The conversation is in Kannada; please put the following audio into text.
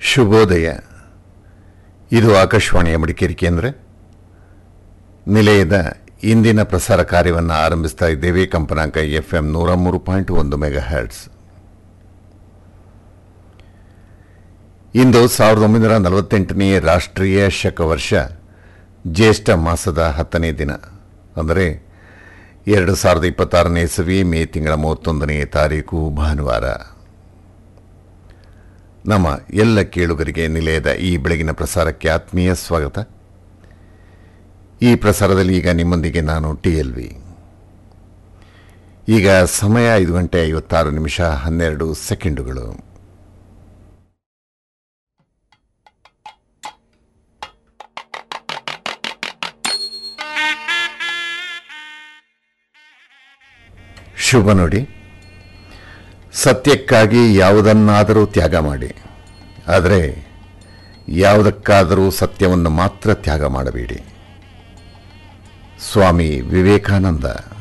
ಶುಭೋದಯ ಇದು ಆಕಾಶವಾಣಿಯ ಮಡಿಕೇರಿ ಕೇಂದ್ರ ನಿಲಯದ ಇಂದಿನ ಪ್ರಸಾರ ಕಾರ್ಯವನ್ನು ಆರಂಭಿಸ್ತಾ ಇದ್ದೇವೆ ಕಂಪನಾಂಕ ಎಫ್ ಎಂ ನೂರ ಮೂರು ಪಾಯಿಂಟ್ ಒಂದು ಮೆಗಾ ಹರ್ಟ್ಸ್ ಇಂದು ಸಾವಿರದ ಒಂಬೈನೂರ ನಲವತ್ತೆಂಟನೇ ರಾಷ್ಟ್ರೀಯ ಶಕವರ್ಷ ಜ್ಯೇಷ್ಠ ಮಾಸದ ಹತ್ತನೇ ದಿನ ಅಂದರೆ ಎರಡು ಸಾವಿರದ ಇಪ್ಪತ್ತಾರನೇ ಇಸವಿ ಮೇ ತಿಂಗಳ ಮೂವತ್ತೊಂದನೇ ತಾರೀಕು ಭಾನುವಾರ ನಮ್ಮ ಎಲ್ಲ ಕೇಳುಗರಿಗೆ ನಿಲಯದ ಈ ಬೆಳಗಿನ ಪ್ರಸಾರಕ್ಕೆ ಆತ್ಮೀಯ ಸ್ವಾಗತ ಈ ಪ್ರಸಾರದಲ್ಲಿ ಈಗ ನಿಮ್ಮೊಂದಿಗೆ ನಾನು ಟಿ ಎಲ್ ವಿ ಈಗ ಸಮಯ ಐದು ಗಂಟೆ ಐವತ್ತಾರು ನಿಮಿಷ ಹನ್ನೆರಡು ಸೆಕೆಂಡುಗಳು ಶುಭ ನೋಡಿ ಸತ್ಯಕ್ಕಾಗಿ ಯಾವುದನ್ನಾದರೂ ತ್ಯಾಗ ಮಾಡಿ ಆದರೆ ಯಾವುದಕ್ಕಾದರೂ ಸತ್ಯವನ್ನು ಮಾತ್ರ ತ್ಯಾಗ ಮಾಡಬೇಡಿ ಸ್ವಾಮಿ ವಿವೇಕಾನಂದ